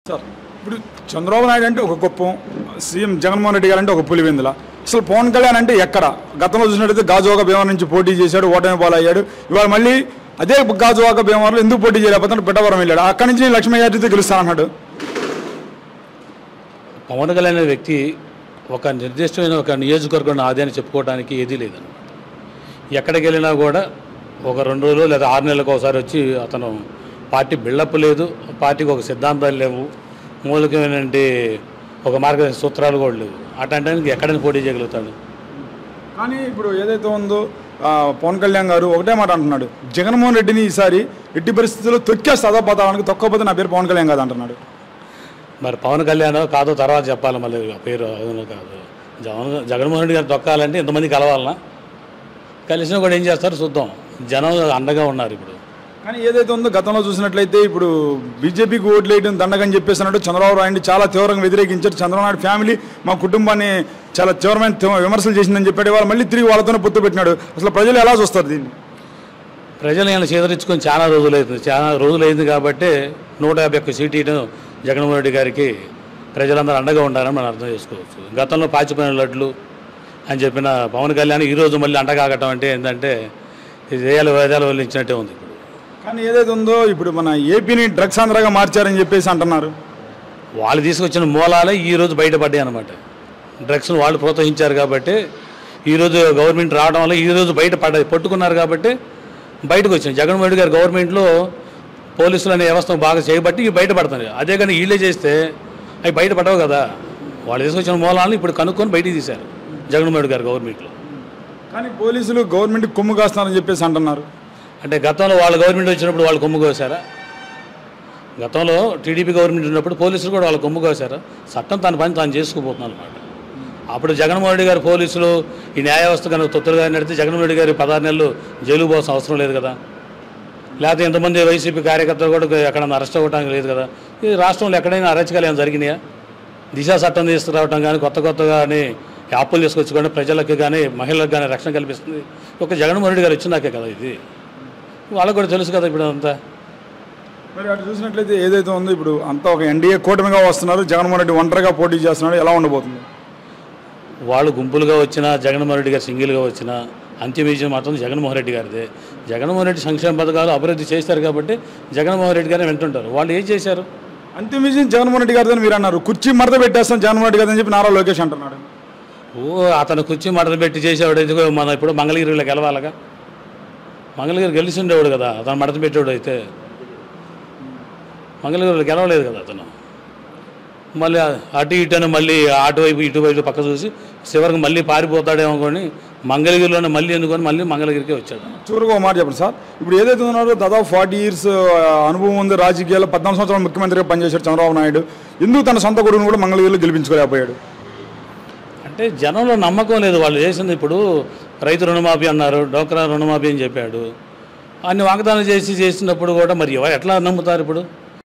sir ఇప్పుడు చంద్రబాబు నాయుడు అంటే ఒక కుప్పం సీఎం జగన్మోహన్ రెడ్డి గారు అంటే ఒక పులివెందుల అసలు పవన్ కళ్యాణ్ అంటే ఎక్కడ గతంలో చూసినట్టయితే గాజువాక భీమవరం నుంచి పోటీ చేశాడు ఓటమి పాలయ్యాడు ఇవాళ మళ్ళీ అదే గాజువాక భీమవరంలో ఎందుకు పోటీ చేయలేకపోతే పిట్టవరం వెళ్ళాడు అక్కడి నుంచి నేను లక్ష్మీ యాత్రితో గెలుస్తానన్నాడు పవన్ కళ్యాణ్ అనే వ్యక్తి ఒక నిర్దిష్టమైన ఒక నియోజకవర్గం ఆదాయాన్ని చెప్పుకోవడానికి ఏదీ లేదన్నమాట ఎక్కడికి వెళ్ళినా కూడా ఒక రెండు రోజులు లేదా ఆరు నెలలకు ఒకసారి వచ్చి అతను పార్టీ బిల్డప్ లేదు పార్టీకి ఒక సిద్ధాంతాలు లేవు మూలికమైనటువంటి ఒక మార్గ సూత్రాలు కూడా లేవు అట్లాంటి ఎక్కడైనా పోటీ చేయగలుగుతాడు కానీ ఇప్పుడు ఏదైతే ఉందో ఆ, పవన్ కళ్యాణ్ గారు ఒకటే మాట అంటున్నాడు జగన్మోహన్ రెడ్డిని ఈసారి ఎట్టి పరిస్థితుల్లో తొక్కేస్తే అదపోతానికి తొక్కపోతే నా పేరు పవన్ కళ్యాణ్ కాదు అంటున్నాడు మరి పవన్ కళ్యాణ్ కాదో తర్వాత చెప్పాలి మళ్ళీ ఆ పేరు అవును కాదు జగన్ జగన్మోహన్ రెడ్డి గారు తొక్కాలంటే ఇంతమంది కలవాలనా కలిసినా కూడా ఏం చేస్తారు చూద్దాం జనం అండగా ఉన్నారు ఇప్పుడు కానీ ఏదైతే ఉందో గతంలో చూసినట్లయితే ఇప్పుడు బీజేపీకి ఓట్లు వేయడం దండగని చెప్పేసి అన్నట్టు చంద్రబాబు నాయుడు చాలా తీవ్రంగా వ్యతిరేకించారు చంద్రబాబు నాయుడు ఫ్యామిలీ మా కుటుంబాన్ని చాలా తీవ్రమైన తీ- విమర్శలు చేసిందని చెప్పాడు వాళ్ళు మళ్ళీ తిరిగి వాళ్ళతోనే పొత్తు పెట్టినాడు అసలు ప్రజలు ఎలా చూస్తారు దీన్ని ప్రజలు ఆయన చేదరించుకొని చాలా రోజులు అవుతుంది చాలా రోజులు అయింది కాబట్టి నూట యాభై ఒక్క సీటీను జగన్మోహన్ రెడ్డి గారికి ప్రజలందరూ అండగా ఉండాలని మనం అర్థం చేసుకోవచ్చు గతంలో పాచిపోయిన లడ్లు అని చెప్పిన పవన్ కళ్యాణ్ ఈరోజు మళ్ళీ అండగాగటం అంటే ఏంటంటే ఇది వేయాలి వేదాలు వల్లించినట్టే ఉంది ఇప్పుడు కానీ ఏదైతే ఉందో ఇప్పుడు మన ఏపీని డ్రగ్స్ ఆంధ్రగా మార్చారని చెప్పేసి అంటున్నారు వాళ్ళు తీసుకొచ్చిన మూలాలే ఈరోజు బయటపడ్డాయి అనమాట డ్రగ్స్ను వాళ్ళు ప్రోత్సహించారు కాబట్టి ఈరోజు గవర్నమెంట్ రావడం వల్ల ఈరోజు బయట పడ్డాయి పట్టుకున్నారు కాబట్టి బయటకు వచ్చింది జగన్మోహన్ రెడ్డి గారు గవర్నమెంట్లో పోలీసులు అనే వ్యవస్థ బాగా చేయబట్టి ఇవి బయటపడుతున్నాయి అదే కానీ వీళ్ళే చేస్తే అవి బయటపడవు కదా వాళ్ళు తీసుకొచ్చిన మూలాలను ఇప్పుడు కనుక్కొని బయటికి తీశారు జగన్మోహన్ రెడ్డి గారు గవర్నమెంట్లో కానీ పోలీసులు గవర్నమెంట్ కొమ్ము కాస్తున్నారని చెప్పేసి అంటున్నారు అంటే గతంలో వాళ్ళ గవర్నమెంట్ వచ్చినప్పుడు వాళ్ళు కొమ్ము కోసారా గతంలో టీడీపీ గవర్నమెంట్ ఉన్నప్పుడు పోలీసులు కూడా వాళ్ళ కొమ్ము కోసారా చట్టం తన పని తాను చేసుకుపోతున్నారు అనమాట అప్పుడు జగన్మోహన్ రెడ్డి గారు పోలీసులు ఈ న్యాయ వ్యవస్థ కనుక తొత్తులుగా నడితే జగన్మోహన్ రెడ్డి గారు పదహారు నెలలు జైలు పోవాల్సిన అవసరం లేదు కదా లేకపోతే ఎంతమంది వైసీపీ కార్యకర్తలు కూడా ఎక్కడన్నా అరెస్ట్ అవ్వడానికి లేదు కదా ఈ రాష్ట్రంలో ఎక్కడైనా అరచకాలు ఏమైనా జరిగినాయా దిశా చట్టం తీసుకురావడం కానీ కొత్త కొత్తగా కానీ యాప్లు తీసుకొచ్చి కానీ ప్రజలకు కానీ మహిళలకు కానీ రక్షణ కల్పిస్తుంది ఒక జగన్మోహన్ రెడ్డి గారు వచ్చినాకే కదా ఇది వాళ్ళకు కూడా తెలుసు కదా ఇప్పుడు అంతా మరి అటు చూసినట్లయితే ఏదైతే ఉందో ఇప్పుడు అంతా ఒక ఎన్డీఏ కూటమిగా వస్తున్నారు జగన్మోహన్ రెడ్డి ఒంటరిగా పోటీ చేస్తున్నాడు ఎలా ఉండబోతుంది వాళ్ళు గుంపులుగా వచ్చినా జగన్మోహన్ రెడ్డి గారు సింగిల్గా వచ్చినా అంతిమ విజయం మాత్రం జగన్మోహన్ రెడ్డి గారిదే జగన్మోహన్ రెడ్డి సంక్షేమ పథకాలు అభివృద్ధి చేస్తారు కాబట్టి జగన్మోహన్ రెడ్డి గారిని వింటుంటారు వాళ్ళు ఏం చేశారు అంతిమ విజయం జగన్మోహన్ రెడ్డి గారిదని మీరు అన్నారు కుర్చీ మడత పెట్టేస్తాం జగన్మోహన్ రెడ్డి గారిని చెప్పి నారా లోకేష్ అంటున్నాడు ఓ అతను కుర్చీ మడత పెట్టి చేసేవాడు ఎందుకో మన ఇప్పుడు మంగళగిరిలో గెలవాలగా మంగళగిరి గెలిచి ఉండేవాడు కదా అతను మడత పెట్టేవాడు అయితే మంగళగిరిలో గెలవలేదు కదా అతను మళ్ళీ అటు ఇటు అని మళ్ళీ అటువైపు ఇటువైపు పక్క చూసి చివరికి మళ్ళీ పారిపోతాడేమో అనుకొని మంగళగిరిలోనే మళ్ళీ ఎందుకొని మళ్ళీ మంగళగిరికి వచ్చాడు చివరిగా ఒక మాట చెప్పండి సార్ ఇప్పుడు ఏదైతే ఉన్నారో దాదాపు ఫార్టీ ఇయర్స్ అనుభవం ఉంది రాజకీయాల్లో పద్నాలుగు సంవత్సరాలు ముఖ్యమంత్రిగా పనిచేశాడు చంద్రబాబు నాయుడు ఎందుకు తన సొంత కొడుకును కూడా మంగళగిరిలో గెలిపించుకోలేకపోయాడు అంటే జనంలో నమ్మకం లేదు వాళ్ళు చేసింది ఇప్పుడు రైతు రుణమాఫీ అన్నారు డోక్రా రుణమాఫీ అని చెప్పాడు అన్ని వాగ్దానం చేసి చేసినప్పుడు కూడా మరి ఎవరు ఎట్లా నమ్ముతారు ఇప్పుడు